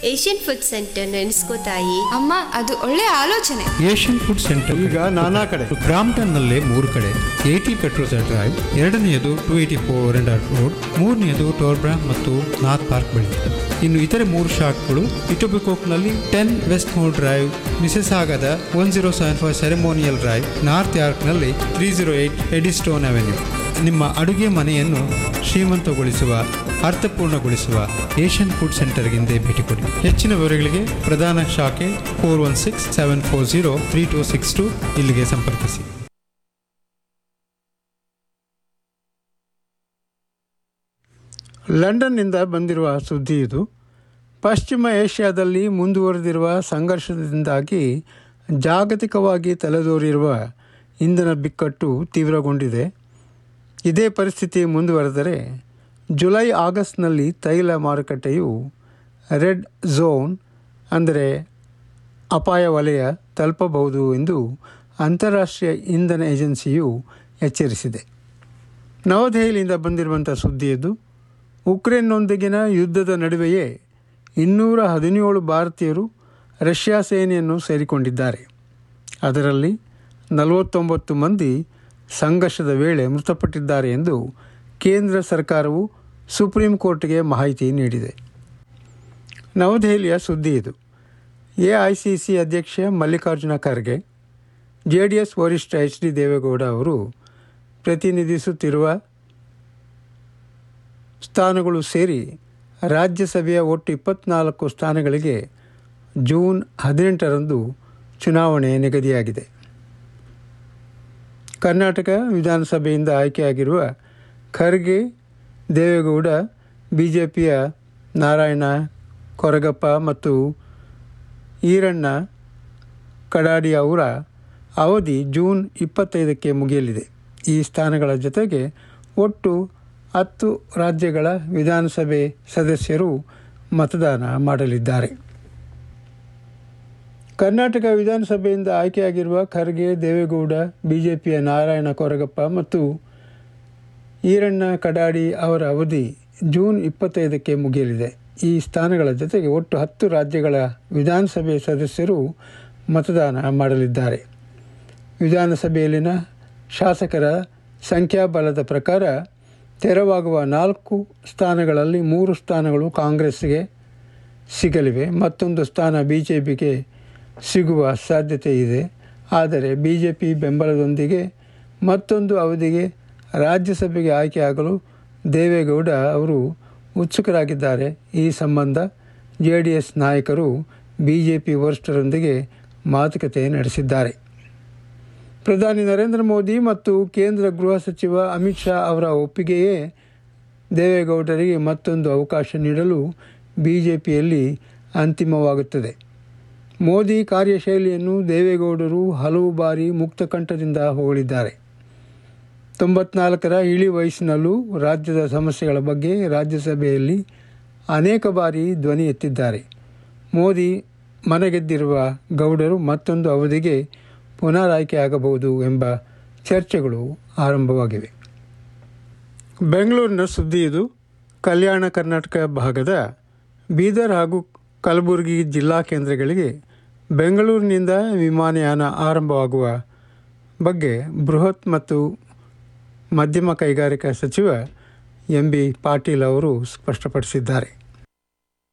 Asian food centre ನೆನೆಸ್ಕೋತಾಯಿ ಅಮ್ಮ ಅದು ಒಳ್ಳೆ ಆಲೋಚನೆ ಏಷ್ಯನ್ ಫುಡ್ ಸೆಂಟರ್ ಈಗ ನಾನಾ ಕಡೆ ಬ್ರಾಂಪ್ಟನ್ನಲ್ಲೇ ಮೂರು ಕಡೆ ಏಟಿ ಪೆಟ್ರೋಲ್ ಡ್ರೈವ್ ಎರಡನೆಯದು two eighty four render road ಮೂರನೆಯದು ಟೋರ್ಬ್ರಾ ಮತ್ತು ನಾರ್ತ್ ಪಾರ್ಕ್ ಬಳಿ ಇನ್ನು ಇತರೆ ಮೂರು ಶಾಪ್ಗಳು ಇಟೋಬಿಕೋಕ್ನಲ್ಲಿ ten Westmore drive Mississauga one zero seven five ceremonial drive north ಯಾರ್ಕ್ನಲ್ಲಿ three zero eight Eddystone avenue ನಿಮ್ಮ ಅಡುಗೆ ಮನೆಯನ್ನು ಶ್ರೀಮಂತಗೊಳಿಸುವ ಅರ್ಥಪೂರ್ಣಗೊಳಿಸುವ ಏಷ್ಯನ್ ಫುಡ್ ಸೆಂಟರ್ಗೆಂದೇ ಭೇಟಿ ಕೊಡಿ ಹೆಚ್ಚಿನ ವಿವರಗಳಿಗೆ ಪ್ರಧಾನ ಶಾಖೆ four one six seven four zero three two six two ಇಲ್ಲಿಗೆ ಸಂಪರ್ಕಿಸಿ ಲಂಡನ್ನಿಂದ ಬಂದಿರುವ ಸುದ್ದಿ ಇದು ಪಶ್ಚಿಮ ಏಷ್ಯಾದಲ್ಲಿ ಮುಂದುವರೆದಿರುವ ಸಂಘರ್ಷದಿಂದಾಗಿ ಜಾಗತಿಕವಾಗಿ ತಲೆದೋರಿರುವ ಇಂಧನ ಬಿಕ್ಕಟ್ಟು ತೀವ್ರಗೊಂಡಿದೆ ಇದೇ ಪರಿಸ್ಥಿತಿ ಮುಂದುವರೆದರೆ ಜುಲೈ ಆಗಸ್ಟ್ನಲ್ಲಿ ತೈಲ ಮಾರುಕಟ್ಟೆಯು ರೆಡ್ ಝೋನ್ ಅಂದರೆ ಅಪಾಯ ವಲಯ ತಲುಪಬಹುದು ಎಂದು ಅಂತಾರಾಷ್ಟ್ರೀಯ ಇಂಧನ ಏಜೆನ್ಸಿಯು ಎಚ್ಚರಿಸಿದೆ ನವದೆಹಲಿಯಿಂದ ಬಂದಿರುವಂಥ ಸುದ್ದಿಯದು ಉಕ್ರೇನ್ನೊಂದಿಗಿನ ಯುದ್ಧದ ನಡುವೆಯೇ ಇನ್ನೂರ ಹದಿನೇಳು ಭಾರತೀಯರು ರಷ್ಯಾ ಸೇನೆಯನ್ನು ಸೇರಿಕೊಂಡಿದ್ದಾರೆ ಅದರಲ್ಲಿ ನಲವತ್ತೊಂಬತ್ತು ಮಂದಿ ಸಂಘರ್ಷದ ವೇಳೆ ಮೃತಪಟ್ಟಿದ್ದಾರೆ ಎಂದು ಕೇಂದ್ರ ಸರ್ಕಾರವು ಸುಪ್ರೀಂ ಕೋರ್ಟ್ಗೆ ಮಾಹಿತಿ ನೀಡಿದೆ ನವದೆಹಲಿಯ ಸುದ್ದಿ ಇದು ಎ ಐ ಸಿ ಸಿ ಅಧ್ಯಕ್ಷ Mallikarjuna Kharge J D S ವರಿಷ್ಠ ಎಚ್ ಡಿ ದೇವೇಗೌಡ ಅವರು ಪ್ರತಿನಿಧಿಸುತ್ತಿರುವ ಸ್ಥಾನಗಳು ಸೇರಿ ರಾಜ್ಯಸಭೆಯ ಒಟ್ಟು ಇಪ್ಪತ್ನಾಲ್ಕು ಸ್ಥಾನಗಳಿಗೆ ಜೂನ್ ಹದಿನೆಂಟರಂದು ಚುನಾವಣೆ ನಿಗದಿಯಾಗಿದೆ ಕರ್ನಾಟಕ ವಿಧಾನಸಭೆಯಿಂದ ಆಯ್ಕೆಯಾಗಿರುವ ಖರ್ಗೆ ದೇವೇಗೌಡ ಬಿ ಜೆ ಪಿಯ ನಾರಾಯಣ ಕೊರಗಪ್ಪ ಮತ್ತು ಈರಣ್ಣ ಕಡಾಡಿ ಅವರ ಅವಧಿ ಜೂನ್ ಇಪ್ಪತ್ತೈದಕ್ಕೆ ಮುಗಿಯಲಿದೆ ಈ ಸ್ಥಾನಗಳ ಜೊತೆಗೆ ಒಟ್ಟು ಹತ್ತು ರಾಜ್ಯಗಳ ವಿಧಾನಸಭೆ ಸದಸ್ಯರು ಮತದಾನ ಮಾಡಲಿದ್ದಾರೆ ಕರ್ನಾಟಕ ವಿಧಾನಸಭೆಯಿಂದ ಆಯ್ಕೆಯಾಗಿರುವ ಖರ್ಗೆ ದೇವೇಗೌಡ ಬಿಜೆಪಿಯ ನಾರಾಯಣ ಕೊರಗಪ್ಪ ಮತ್ತು ಈರಣ್ಣ ಕಡಾಡಿ ಅವರ ಅವಧಿ ಜೂನ್ ಇಪ್ಪತ್ತೈದಕ್ಕೆ ಮುಗಿಯಲಿದೆ ಈ ಸ್ಥಾನಗಳ ಜೊತೆಗೆ ಒಟ್ಟು ಹತ್ತು ರಾಜ್ಯಗಳ ವಿಧಾನಸಭೆ ಸದಸ್ಯರು ಮತದಾನ ಮಾಡಲಿದ್ದಾರೆ ವಿಧಾನಸಭೆಯಲ್ಲಿನ ಶಾಸಕರ ಸಂಖ್ಯಾಬಲದ ಪ್ರಕಾರ ತೆರವಾಗುವ ನಾಲ್ಕು ಸ್ಥಾನಗಳಲ್ಲಿ ಮೂರು ಸ್ಥಾನಗಳು ಕಾಂಗ್ರೆಸ್ಗೆ ಸಿಗಲಿವೆ ಮತ್ತೊಂದು ಸ್ಥಾನ ಬಿ ಜೆ ಪಿಗೆ ಸಿಗುವ ಸಾಧ್ಯತೆ ಇದೆ ಆದರೆ ಬಿ ಜೆ ಪಿ ಬೆಂಬಲದೊಂದಿಗೆ ಮತ್ತೊಂದು ಅವಧಿಗೆ ರಾಜ್ಯಸಭೆಗೆ ಆಯ್ಕೆಯಾಗಲು ದೇವೇಗೌಡ ಅವರು ಉತ್ಸುಕರಾಗಿದ್ದಾರೆ ಈ ಸಂಬಂಧ ಜೆ ಡಿ ಎಸ್ ನಾಯಕರು ಬಿ ಜೆ ಪಿ ವರಿಷ್ಠರೊಂದಿಗೆ ಮಾತುಕತೆ ನಡೆಸಿದ್ದಾರೆ ಪ್ರಧಾನಿ ನರೇಂದ್ರ ಮೋದಿ ಮತ್ತು ಕೇಂದ್ರ ಗೃಹ ಸಚಿವ ಅಮಿತ್ ಶಾ ಅವರ ಒಪ್ಪಿಗೆಯೇ ದೇವೇಗೌಡರಿಗೆ ಮತ್ತೊಂದು ಅವಕಾಶ ನೀಡಲು ಬಿಜೆಪಿಯಲ್ಲಿ ಅಂತಿಮವಾಗುತ್ತದೆ ಮೋದಿ ಕಾರ್ಯಶೈಲಿಯನ್ನು ದೇವೇಗೌಡರು ಹಲವು ಬಾರಿ ಮುಕ್ತಕಂಠದಿಂದ ಹೊಗಳಿದ್ದಾರೆ ತೊಂಬತ್ನಾಲ್ಕರ ಇಳಿ ವಯಸ್ಸಿನಲ್ಲೂ ರಾಜ್ಯದ ಸಮಸ್ಯೆಗಳ ಬಗ್ಗೆ ರಾಜ್ಯಸಭೆಯಲ್ಲಿ ಅನೇಕ ಬಾರಿ ಧ್ವನಿ ಎತ್ತಿದ್ದಾರೆ ಮೋದಿ ಮನಗೆದ್ದಿರುವ ಗೌಡರು ಮತ್ತೊಂದು ಅವಧಿಗೆ ಪುನರಾಯ್ಕೆಯಾಗಬಹುದು ಎಂಬ ಚರ್ಚೆಗಳು ಆರಂಭವಾಗಿವೆ ಬೆಂಗಳೂರಿನ ಸುದ್ದಿ ಇದು ಕಲ್ಯಾಣ ಕರ್ನಾಟಕ ಭಾಗದ ಬೀದರ್ ಹಾಗೂ ಕಲಬುರಗಿ ಜಿಲ್ಲಾ ಕೇಂದ್ರಗಳಿಗೆ ಬೆಂಗಳೂರಿನಿಂದ ವಿಮಾನಯಾನ ಆರಂಭವಾಗುವ ಬಗ್ಗೆ ಬೃಹತ್ ಮತ್ತು ಮಧ್ಯಮ ಕೈಗಾರಿಕಾ ಸಚಿವ ಎಂ ಬಿ ಪಾಟೀಲ್ ಅವರು ಸ್ಪಷ್ಟಪಡಿಸಿದ್ದಾರೆ